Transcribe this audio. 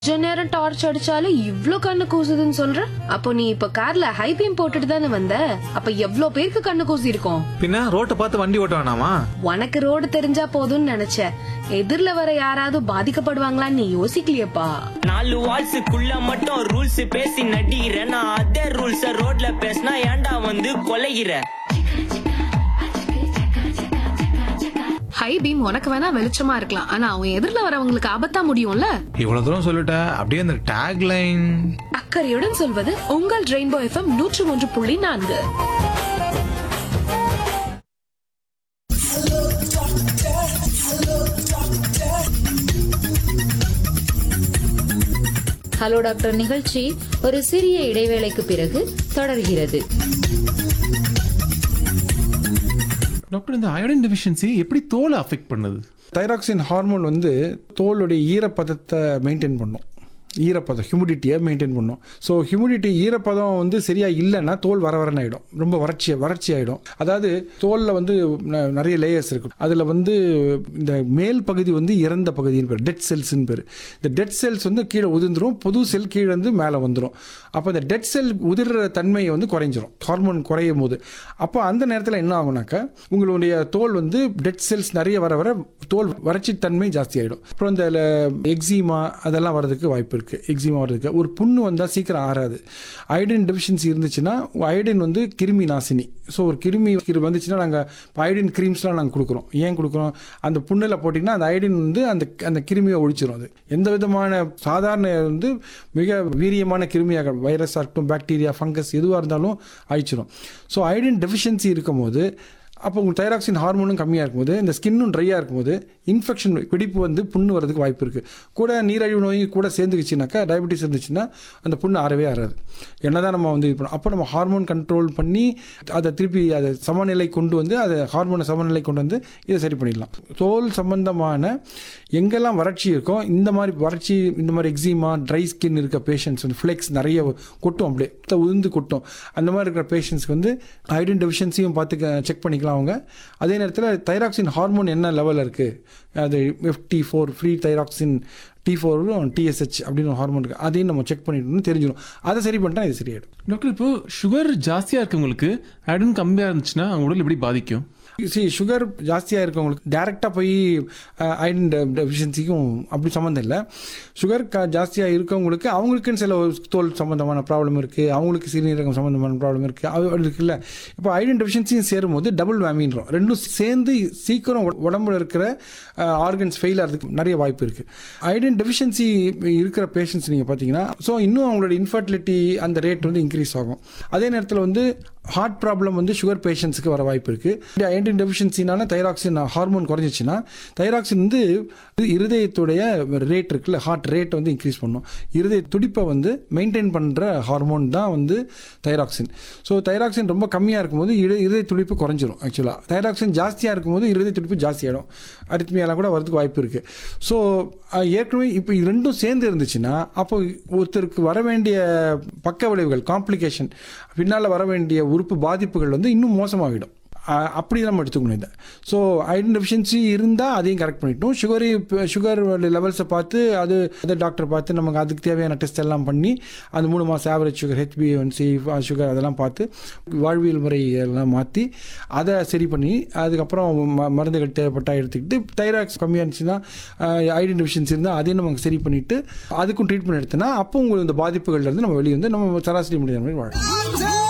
கொஞ்ச நேரம் டார்ச் அடிச்சாலும் இவ்ளோ கண்ணு கூசுதுன்னு சொல்ற அப்போ நீ இப்ப கார்ல ஹை பீம் போட்டுட்டு தானே வந்த அப்ப எவ்ளோ பேருக்கு கண்ணு கூசி இருக்கும் பின்ன ரோட்டை பார்த்து வண்டி ஓட்ட வேணாமா உனக்கு ரோடு தெரிஞ்சா போதும்னு நினைச்ச எதிர்ல வர யாராவது பாதிக்கப்படுவாங்களான்னு நீ யோசிக்கலையப்பா நாலு வால்ஸுக்குள்ள மட்டும் ரூல்ஸ் பேசி நடிகிற நான் அதே ரூல்ஸ ரோட்ல பேசினா ஏன்டா வந்து கொலைகிற ஹை பீம் உனக்கு வேணா வெளிச்சமா இருக்கலாம் ஆனா அவன் எதிர்ல வரவங்களுக்கு ஆபத்தா முடியும்ல இவ்வளவு தூரம் சொல்லிட்டேன் அப்படியே அந்த டேக் லைன் அக்கறையுடன் சொல்வது உங்கள் ரெயின்போ எஃப்எம் நூற்று ஒன்று புள்ளி நான்கு ஹலோ டாக்டர் நிகழ்ச்சி ஒரு சிறிய இடைவேளைக்கு பிறகு தொடர்கிறது டாக்டர் இந்த அயோடின் டெஃபிஷியன்சி எப்படி தோலை அஃபெக்ட் பண்ணுது தைராக்சின் ஹார்மோன் வந்து தோலுடைய ஈரப்பதத்தை மெயின்டைன் பண்ணும் ஈரப்பதம் ஹியூமிடிட்டியை மெயின்டைன் பண்ணும் ஸோ ஹியூமிடிட்டி ஈரப்பதம் வந்து சரியாக இல்லைன்னா தோல் வர வரன்னு ஆகிடும் ரொம்ப வறட்சி வறட்சி ஆகிடும் அதாவது தோலில் வந்து ந- நிறைய லேயர்ஸ் இருக்கும் அதில் வந்து இந்த மேல் பகுதி வந்து இறந்த பகுதின்னு பேர் டெட் செல்ஸ்னு பேர் இந்த டெட் செல்ஸ் வந்து கீழே உதிர்ந்துரும் புது செல் கீழே வந்து மேலே வந்துடும் அப்போ இந்த டெட் செல் உதிர்ற தன்மையை வந்து குறைஞ்சிரும் ஹார்மோன் குறையும் போது அப்போ அந்த நேரத்தில் என்ன ஆகுனாக்கா உங்களுடைய தோல் வந்து டெட் செல்ஸ் நிறைய வர வர தோல் வறட்சி தன்மை ஜாஸ்தி ஆகிடும் அப்புறம் இந்த எக்ஸிமா அதெல்லாம் வர்றதுக்கு வாய்ப்பு இருக்குது எக்ஸிமா வர்றதுக்கு ஒரு புண்ணு வந்தால் சீக்கிரம் ஆறாது அயோடின் டெஃபிஷியன்சி இருந்துச்சுன்னா அயோடின் வந்து கிருமி நாசினி ஸோ ஒரு கிருமி கிரு- வந்துச்சுன்னா நாங்கள் அயோடின் க்ரீம்ஸ்லாம் நாங்கள் கொடுக்குறோம் ஏன் கொடுக்குறோம் அந்த புண்ணில் போட்டிங்கன்னா அந்த அயோடின் வந்து அந்த அந்த கிருமியை ஒழிச்சிரும் அது எந்த விதமான சாதாரண வந்து மிக வீரியமான கிருமியாக வைரஸாக இருக்கட்டும் பாக்டீரியா ஃபங்கஸ் எதுவாக இருந்தாலும் அழிச்சிரும் ஸோ அயோடின் டெஃபிஷியன்சி இருக்கும்போது அப்போ உங்கள் தைராக்சின் ஹார்மோனும் கம்மியாக இருக்கும்போது இந்த ஸ்கின்னும் ட்ரையாக இருக்கும்போது இன்ஃபெக்ஷன் வெடிப்பு வந்து புண்ணு வரதுக்கு வாய்ப்பு இருக்குது கூட நீரழிவு நோய் கூட சேர்ந்துக்குச்சுனாக்கா டயபெட்டிஸ் இருந்துச்சுன்னா அந்த புண்ணு ஆறவே ஆறாது என்னதான் நம்ம வந்து இது பண்ணோம் அப்போ நம்ம ஹார்மோன் கண்ட்ரோல் பண்ணி அதை திருப்பி அதை சமநிலை கொண்டு வந்து அதை ஹார்மோனை சமநிலை கொண்டு வந்து இதை சரி பண்ணிடலாம் தோல் சம்பந்தமான எங்கெல்லாம் வறட்சி இருக்கோ இந்த மாதிரி வறட்சி இந்த மாதிரி எக்ஸிமா ட்ரை ஸ்கின் இருக்க பேஷண்ட்ஸ் வந்து ஃப்ளெக்ஸ் நிறைய கொட்டும் அப்படியே த- உதிர்ந்து கொட்டும் அந்த மாதிரி இருக்கிற பேஷண்ட்ஸ்க்கு வந்து ஐடின் டெஃபிஷியன்சியும் பார்த்து செக் பண்ணிக்கலாம் அவங்க அதே நேரத்தில் தைராக்சின் ஹார்மோன் என்ன லெவலில் இருக்குது அது FT four free thyroxine T ஃபோரும் டிஎஸ்ஹெச் அப்படின்னு ஒரு ஹார்மோன் இருக்குது அதையும் நம்ம செக் பண்ணிட்டோம்னு தெரிஞ்சிடும் அதை சரி பண்ணிட்டா இது சரியாயிடும் டாக்டர் இப்போ சுகர் ஜாஸ்தியா இருக்கவங்களுக்கு அயோடின் கம்மியா இருந்துச்சுன்னா அவங்க உடல் எப்படி பாதிக்கும் சி சுகர் ஜாஸ்தியாக இருக்கவங்களுக்கு டேரெக்டாக போய் அயன் டெஃபிஷியன்சிக்கும் அப்படி சம்மந்தம் இல்லை சுகர் க ஜாஸ்தியாக இருக்கவங்களுக்கு அவங்களுக்குன்னு சில ஒரு தோல் சம்மந்தமான ப்ராப்ளம் இருக்குது அவங்களுக்கு சிறுநீரகம் சம்மந்தமான ப்ராப்ளம் இருக்குது அது இருக்குல்ல இப்போ அயன் டெஃபிஷியன்சியும் சேரும்போது டபுள் வேமின்றோம் ரெண்டும் சேர்ந்து சீக்கிரம் உட- உடம்புல இருக்கிற ஆர்கன்ஸ் ஃபெயில் ஆகிறதுக்கு நிறைய வாய்ப்பு இருக்குது அயடின் டெஃபிஷியன்சி இருக்கிற பேஷண்ட்ஸ் நீங்கள் பார்த்தீங்கன்னா ஸோ இன்னும் அவங்களோட இன்ஃபர்டிலிட்டி அந்த ரேட் வந்து இன்க்ரீஸ் ஆகும் அதே நேரத்தில் வந்து ஹார்ட் ப்ராப்ளம் வந்து சுகர் பேஷண்ட்ஸுக்கு வர வாய்ப்பு இருக்குது அயடின் டெஃபிஷியன்சினால தைராக்சின் ஹார்மோன் குறைஞ்சிச்சுன்னா தைராக்சின் வந்து இருதயத்துடைய ரேட் இருக்குல்ல ஹார்ட் ரேட் வந்து இன்க்ரீஸ் பண்ணும் இருதய துடிப்பை வந்து மெயின்டைன் பண்ணுற ஹார்மோன் தான் வந்து தைராக்சின் ஸோ தைராக்சின் ரொம்ப கம்மியாக இருக்கும்போது இரு இருதய துடிப்பு குறைஞ்சிரும் ஆக்சுவலாக தைராக்சின் ஜாஸ்தியாக இருக்கும்போது இருதய துடிப்பு ஜாஸ்தியாகிடும் அரித்மியாலாம் கூட வரதுக்கு வாய்ப்பு இருக்குது ஸோ ஏற்கனவே இப்போ இது ரெண்டும் சேர்ந்து இருந்துச்சுன்னா அப்போ ஒருத்தருக்கு வர வேண்டிய பக்க விளைவுகள் காம்ப்ளிகேஷன் பின்னால் வர வேண்டிய உறுப்பு பாதிப்புகள் வந்து இன்னும் மோசமாகிடும் அஹ் அப்படி நம்ம எடுத்துக்கணும் இதை ஸோ ஐடன் டெஃபிஷியன்சி இருந்தால் அதையும் கரெக்ட் பண்ணிட்டோம் சுகரி சுகர் லெவல்ஸை பார்த்து அது அதை டாக்டர் பார்த்து நமக்கு அதுக்கு தேவையான டெஸ்ட் எல்லாம் பண்ணி அந்த மூணு மாதம் ஆவரேஜ் சுகர் ஹெச்பிஎன்சி சுகர் அதெல்லாம் பார்த்து வாழ்வியல் முறை எல்லாம் மாற்றி அதை சரி பண்ணி அதுக்கப்புறம் ம மருந்துகள் தேவைப்பட்டா எடுத்துக்கிட்டு தைராக்ஸ் கம்மியாக இருந்துச்சுன்னா ஐடன் டெஃபிஷியன்சி இருந்தால் அதையும் நமக்கு சரி பண்ணிவிட்டு அதுக்கும் ட்ரீட்மெண்ட் எடுத்தோன்னா அப்போ உங்களுக்கு இந்த பாதிப்புகள்லேருந்து நம்ம வெளியே வந்து நம்ம சராசரி முடியாத மாதிரி வாழலாம்